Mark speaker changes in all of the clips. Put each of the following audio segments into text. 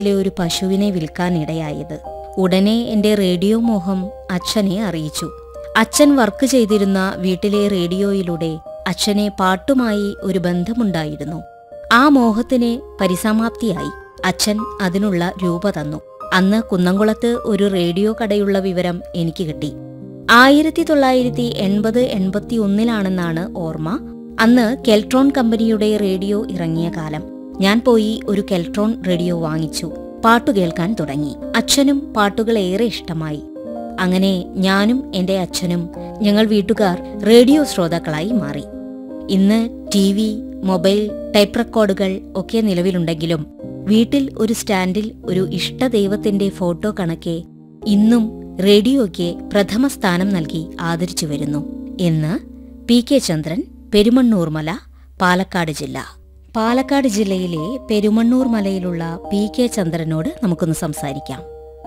Speaker 1: ലെ ഒരു പശുവിനെ വിൽക്കാനിടയായത് ഉടനെ എന്റെ റേഡിയോ മോഹം അച്ഛനെ അറിയിച്ചു അച്ഛൻ വർക്ക് ചെയ്തിരുന്ന വീട്ടിലെ റേഡിയോയിലൂടെ അച്ഛനെ പാട്ടുമായി ഒരു ബന്ധമുണ്ടായിരുന്നു ആ മോഹത്തിന് പരിസമാപ്തിയായി അച്ഛൻ അതിനുള്ള രൂപ തന്നു അന്ന് കുന്നംകുളത്ത് ഒരു റേഡിയോ കടയുള്ള വിവരം എനിക്ക് കിട്ടി ആയിരത്തി തൊള്ളായിരത്തി എൺപത് എൺപത്തി ഒന്നിലാണെന്നാണ് ഓർമ്മ അന്ന് കെൽട്രോൺ കമ്പനിയുടെ റേഡിയോ ഇറങ്ങിയ കാലം ഞാൻ പോയി ഒരു കെൽട്രോൺ റേഡിയോ വാങ്ങിച്ചു പാട്ടു കേൾക്കാൻ തുടങ്ങി അച്ഛനും പാട്ടുകൾ ഏറെ ഇഷ്ടമായി അങ്ങനെ ഞാനും എന്റെ അച്ഛനും ഞങ്ങൾ വീട്ടുകാർ റേഡിയോ ശ്രോതാക്കളായി മാറി ഇന്ന് ടി വി മൊബൈൽ ടൈപ്പ് റെക്കോർഡുകൾ ഒക്കെ നിലവിലുണ്ടെങ്കിലും വീട്ടിൽ ഒരു സ്റ്റാൻഡിൽ ഒരു ഇഷ്ടദൈവത്തിന്റെ ഫോട്ടോ കണക്കെ ഇന്നും റേഡിയോയ്ക്ക് പ്രഥമ സ്ഥാനം നൽകി ആദരിച്ചു വരുന്നു എന്ന് പി കെ ചന്ദ്രൻ പെരുമണ്ണൂർ മല പാലക്കാട് ജില്ല പാലക്കാട് ജില്ലയിലെ പെരുമണ്ണൂർ മലയിലുള്ള പി കെ ചന്ദ്രനോട് നമുക്കൊന്ന് സംസാരിക്കാം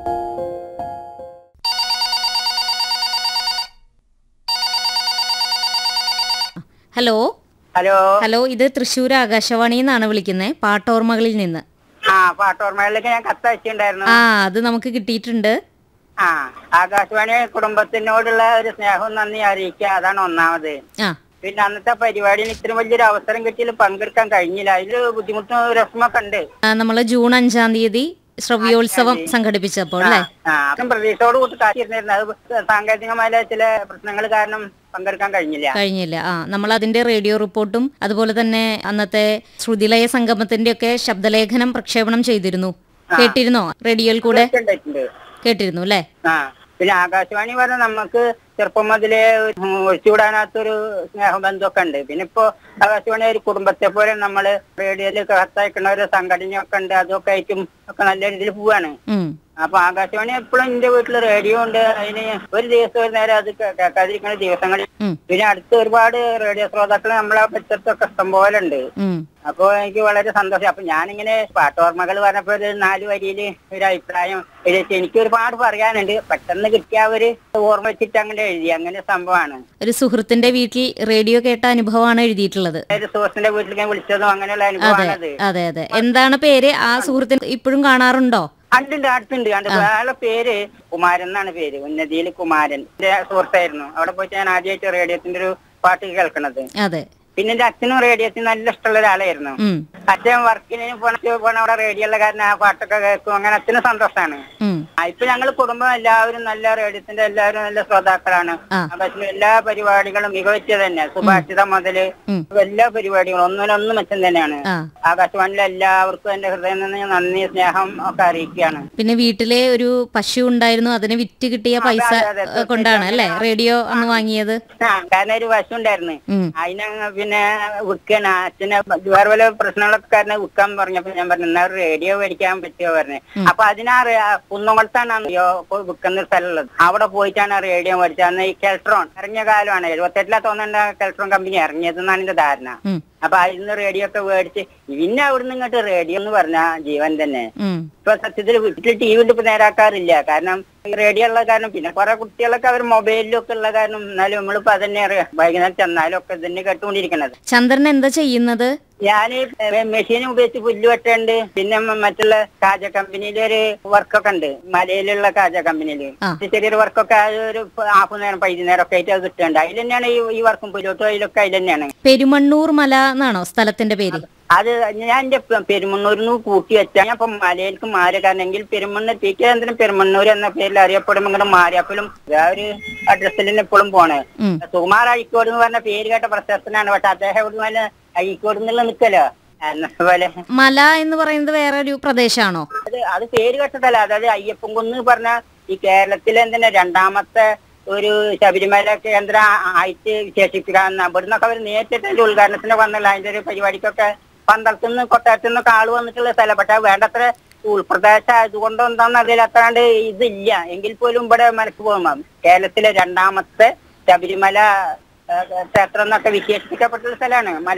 Speaker 1: ഹലോ
Speaker 2: ഹലോ
Speaker 1: ഹലോ ഇത് തൃശ്ശൂർ ആകാശവാണിയിൽ നിന്നാണ് വിളിക്കുന്നത് പാട്ടോർമകളിൽ നിന്ന്
Speaker 2: ആ പാട്ടോർമകളിലേക്ക് ഞാൻ കത്തയച്ചിട്ടുണ്ടായിരുന്നു
Speaker 1: ആ അത് നമുക്ക് കിട്ടിയിട്ടുണ്ട്
Speaker 2: ആ ആകാശവാണി കുടുംബത്തിനോടുള്ള ഒരു സ്നേഹവും നന്ദി അറിയിക്കുക അതാണ് ഒന്നാമത്
Speaker 1: ആ
Speaker 2: പിന്നെ അന്നത്തെ പരിപാടിയിൽ ഇത്രയും വലിയൊരു അവസരം കിട്ടിയതിൽ പങ്കെടുക്കാൻ കഴിഞ്ഞില്ല അതിൽ ബുദ്ധിമുട്ടും വിഷമൊക്കെ ഉണ്ട്
Speaker 1: നമ്മൾ ജൂൺ അഞ്ചാം തീയതി ശ്രവ്യോത്സവം സംഘടിപ്പിച്ചപ്പോൾ അല്ലേ
Speaker 2: ആ അതും പ്രതീക്ഷയോട് കൂട്ടി കാത്തിരുന്നിരുന്നു അത് സാങ്കേതികമായ ചില പ്രശ്നങ്ങൾ കാരണം പങ്കെടുക്കാൻ കഴിഞ്ഞില്ല
Speaker 1: കഴിഞ്ഞില്ല ആ നമ്മൾ അതിന്റെ റേഡിയോ റിപ്പോർട്ടും അതുപോലെ തന്നെ അന്നത്തെ ശ്രുതിലയ സംഗമത്തിന്റെ ഒക്കെ ശബ്ദലേഖനം പ്രക്ഷേപണം ചെയ്തിരുന്നു കേട്ടിരുന്നോ റേഡിയോയിൽ കൂടെ
Speaker 2: ഉണ്ടായിട്ടുണ്ട്
Speaker 1: കേട്ടിരുന്നു അല്ലേ
Speaker 2: ആ പിന്നെ ആകാശവാണി പറഞ്ഞ നമുക്ക് ചെറുപ്പം മുതലേ ഒരു ഒഴിച്ചുകൂടാനാത്തൊരു സ്നേഹബന്ധമൊക്കെ ഉണ്ട് പിന്നെ ഇപ്പോ ആകാശവാണി ഒരു കുടുംബത്തെ പോലെ നമ്മള് റേഡിയോയിൽ കത്തയക്കുന്ന ഒരു സംഘടനയൊക്കെ ഉണ്ട് അതൊക്കെ ആയിട്ടും ഒക്കെ നല്ല രീതിയിൽ പോവാണ്
Speaker 1: ഉം
Speaker 2: അപ്പൊ ആകാശവാണി എപ്പോഴും എന്റെ വീട്ടിൽ റേഡിയോ ഉണ്ട് അതിന് ഒരു ദിവസം ഒരു നേരം അത് കേ- കേൾക്കാതിരിക്കുന്ന ദിവസങ്ങളിൽ
Speaker 1: ഉം
Speaker 2: പിന്നെ അടുത്ത് ഒരുപാട് റേഡിയോ ശ്രോതാക്കൾ നമ്മളെ പരിസരത്തൊക്കെ ഇഷ്ടം പോലെ ഉണ്ട്
Speaker 1: ഉം
Speaker 2: അപ്പൊ എനിക്ക് വളരെ സന്തോഷം അപ്പൊ ഞാനിങ്ങനെ പാട്ടോർമ്മകൾ പറഞ്ഞപ്പോ ഒരു നാല് വരിയില് ഒരു അഭിപ്രായം എഴുതി എനിക്ക് ഒരുപാട് പറയാനുണ്ട് പെട്ടെന്ന് കിട്ടിയ ഒരു ഓർമ്മ വെച്ചിട്ട് അങ്ങനെ എഴുതി അങ്ങനെ സംഭവമാണ്
Speaker 1: ഒരു സുഹൃത്തിന്റെ വീട്ടിൽ റേഡിയോ കേട്ട അനുഭവമാണ് എഴുതിയിട്ടുള്ളത്
Speaker 2: ഒരു സുഹൃത്തിന്റെ വീട്ടിലേക്ക് വിളിച്ചതും അങ്ങനെയുള്ള അനുഭവമാണത്
Speaker 1: അതെ അതെ എന്താണ് പേര് ആ സുഹൃത്തിന് ഇപ്പോഴും കാണാറുണ്ടോ
Speaker 2: കണ്ടുണ്ട് അടുത്തുണ്ട് കണ്ട് അയാളുടെ പേര് കുമാരൻ എന്നാണ് പേര് ഉന്നതിയിൽ കുമാരൻ എന്റെ സുഹൃത്തായിരുന്നു അവിടെ പോയിട്ട് ഞാൻ ആദ്യമായിട്ട് റേഡിയോത്തിന്റെ ഒരു പാട്ട് കേൾക്കണത്
Speaker 1: അതെ
Speaker 2: പിന്നെ എന്റെ അച്ഛനും റേഡിയോത്തിന് നല്ല ഇഷ്ടമുള്ള ഒരാളായിരുന്നു
Speaker 1: ഉം
Speaker 2: അച്ഛൻ വർക്കിന് പോണ പോണ അവിടെ റേഡിയോ ഉള്ള കാരണം ആ പാട്ടൊക്കെ കേൾക്കും അങ്ങനെ അച്ഛനും സന്തോഷമാണ്
Speaker 1: ഉം
Speaker 2: ആ, ഇപ്പൊ ഞങ്ങൾ കുടുംബം എല്ലാവരും നല്ല റേഡിയോത്തിന്റെ എല്ലാവരും നല്ല ശ്രോതാക്കളാണ്
Speaker 1: ആ.
Speaker 2: ആകാശിലെ എല്ലാ പരിപാടികളും മികവച്ച തന്നെ സുഭാഷിതം മുതല്
Speaker 1: ഉം.
Speaker 2: എല്ലാ പരിപാടികളും ഒന്നിനൊന്നും മെച്ചം തന്നെയാണ്
Speaker 1: ആ
Speaker 2: ആകാശവാണിയിലെ എല്ലാവർക്കും എന്റെ ഹൃദയം നിന്ന് ഞാൻ നന്ദി സ്നേഹം ഒക്കെ അറിയിക്കുകയാണ്
Speaker 1: പിന്നെ വീട്ടിലെ ഒരു പശു ഉണ്ടായിരുന്നു അതിന് വിറ്റ് കിട്ടിയ പൈസ
Speaker 2: അതെ,
Speaker 1: ഏ, കൊണ്ടാണ് അല്ലേ റേഡിയോ അന്ന് വാങ്ങിയത്
Speaker 2: ആ, കാരണം ഒരു വശം ഉണ്ടായിരുന്നു
Speaker 1: ഉം
Speaker 2: അതിനെ പിന്നെ വിൽക്കണം അച്ഛനെ വേറെ വല്ല പ്രശ്നങ്ങളൊക്കെ കാരണം വിൽക്കാൻ പറഞ്ഞപ്പോ ഞാൻ പറഞ്ഞു എന്നാ ഒരു റേഡിയോ മേടിക്കാൻ പറ്റുമോ പറഞ്ഞു അപ്പൊ അതിനാ റേ- കുന്നംകുളത്താണ് റേഡിയോ വിൽക്കുന്ന ഒരു സ്ഥലമുള്ളത് അവിടെ പോയിട്ടാണ് റേഡിയോ മേടിച്ചത് അന്ന് ഈ കെൽട്രോൺ ഇറങ്ങിയ കാലമാണ് എഴുപത്തെട്ടിലാ തോന്നേണ്ട കെൽട്രോൺ കമ്പനി ഇറങ്ങിയതെന്നാണ് എന്റെ ധാരണ
Speaker 1: ഉം
Speaker 2: അപ്പൊ അതിന്ന് റേഡിയോ ഒക്കെ മേടിച്ച് പിന്നെ അവിടുന്ന് ഇങ്ങോട്ട് റേഡിയോ എന്ന് പറഞ്ഞ ജീവൻ തന്നെ
Speaker 1: ഉം
Speaker 2: ഇപ്പൊ സത്യത്തിൽ വീട്ടിൽ ടി വി ഇപ്പൊ നേരാക്കാറില്ല കാരണം ഈ റേഡിയോ ഉള്ള കാരണം പിന്നെ കുറെ കുട്ടികളൊക്കെ അവർ മൊബൈലിലും ഒക്കെ ഉള്ള കാരണം എന്നാലും നമ്മളിപ്പോ അതന്നെ അറിയാം വൈകുന്നേരം ചെന്നാലും ഒക്കെ തന്നെ കേട്ടുകൊണ്ടിരിക്കണത്
Speaker 1: ചന്ദ്രൻ എന്താ ചെയ്യുന്നത്
Speaker 2: ഞാൻ മെഷീൻ ഉപയോഗിച്ച് പുല്ല് വെട്ടുണ്ട് പിന്നെ മ- മറ്റുള്ള കാജ കമ്പനിയിലെ ഒരു വർക്കൊക്കെ ഉണ്ട് മലയിലുള്ള കാജ കമ്പനിയില്
Speaker 1: ആ.
Speaker 2: ഇത് ചെറിയൊരു വർക്കൊക്കെ അത് ഒരു ഹാഫ് നേരം പൈകുന്നേരം ഒക്കെ ആയിട്ട് അത് കിട്ടുന്നുണ്ട് അതിൽ തന്നെയാണ് ഈ ഈ വർക്കും പുല്ലോട്ടും അതിലൊക്കെ അതിൽ തന്നെയാണ്
Speaker 1: പെരുമണ്ണൂർ മല എന്നാണോ സ്ഥലത്തിന്റെ പേര്
Speaker 2: അത് ഞാൻ എന്റെ പെരുമണ്ണൂരിന്ന് കൂട്ടി വെച്ചാൽ ഞാൻ ഇപ്പൊ മലയിലേക്ക് മാറിയ കാരണമെങ്കിൽ പെരുമണ്ണൂർ പി കെ ചന്ദ്രൻ പെരുമണ്ണൂർ എന്ന പേരിൽ അറിയപ്പെടുമ്പോൾ ഇങ്ങനെ മാറിയപ്പോഴും ആ ഒരു അഡ്രസ്സിൽ തന്നെ എപ്പോഴും പോണേ
Speaker 1: ഉം
Speaker 2: സുകുമാർ അഴിക്കോട് എന്ന് പറഞ്ഞ പേര് കേട്ട പ്രശസ്തനാണ് പക്ഷെ അദ്ദേഹം ഇവിടെ നല്ല അഴിക്കോട് എന്നുള്ള നിക്കലോ എന്ന പോലെ
Speaker 1: മല എന്ന് പറയുന്നത് വേറെ ഒരു പ്രദേശമാണോ
Speaker 2: അത് അത് പേര് കേട്ടതല്ല അതായത് അയ്യപ്പൻ കുന്ന് പറഞ്ഞ ഈ കേരളത്തിലെ തന്നെ രണ്ടാമത്തെ ഒരു ശബരിമല കേന്ദ്ര ആയിട്ട് വിശേഷിപ്പിക്കാൻ ഇവിടുന്നൊക്കെ അവർ നേരിട്ട് അതിന്റെ ഉദ്ഘാടനത്തിന് വന്നുള്ള അതിന്റെ ഒരു പരിപാടിക്കൊക്കെ പന്തളത്തു നിന്ന് കൊട്ടാരത്തു നിന്നൊക്കെ ആള് വന്നിട്ടുള്ള സ്ഥലം പക്ഷെ വേണ്ടത്ര ഉൾപ്രദേശം ആയതുകൊണ്ട് എന്താന്ന് അതിൽ അത്രാണ്ട് ഇതില്ല എങ്കിൽ പോലും ഇവിടെ മനസ്സ് പോകുമ്പോൾ കേരളത്തിലെ രണ്ടാമത്തെ ശബരിമല ആ, ക്ഷേത്രം എന്നൊക്കെ വിശേഷിപ്പിക്കപ്പെട്ട സ്ഥലമാണ് മല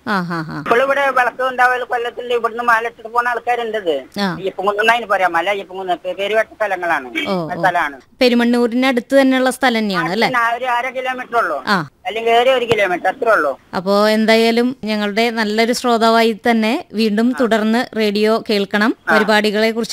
Speaker 1: ആ ഹാ ഹാ
Speaker 2: ഇപ്പോൾ ഇവിടെ വിളക്ക് ഉണ്ടാവല് കൊല്ലത്തിൽ ഇവിടുന്ന് മാലിട്ടിട്ട് പോകുന്ന ആൾക്കാരുണ്ട് ഇത്
Speaker 1: ആ
Speaker 2: അയ്യപ്പൻകുന്ന് അതിന് പറയാം മല അയ്യപ്പൻകുന്ന് പേരുവട്ട സ്ഥലങ്ങളാണ്
Speaker 1: ഓ,
Speaker 2: ആ സ്ഥലമാണ്
Speaker 1: പെരുമണ്ണൂരിനടുത്ത് തന്നെയുള്ള സ്ഥലം തന്നെയാണ് അല്ലേ
Speaker 2: പിന്നെ ആ ഒരു അര കിലോമീറ്റർ ഉള്ളൂ
Speaker 1: ആ
Speaker 2: അല്ലെങ്കിൽ ഏറെ ഒരു കിലോമീറ്റർ അത്രേ ഉള്ളൂ
Speaker 1: അപ്പോൾ എന്തായാലും ഞങ്ങളുടെ നല്ലൊരു ശ്രോതാവായി തന്നെ വീണ്ടും തുടർന്ന് റേഡിയോ കേൾക്കണം പരിപാടികളെ കുറിച്ച്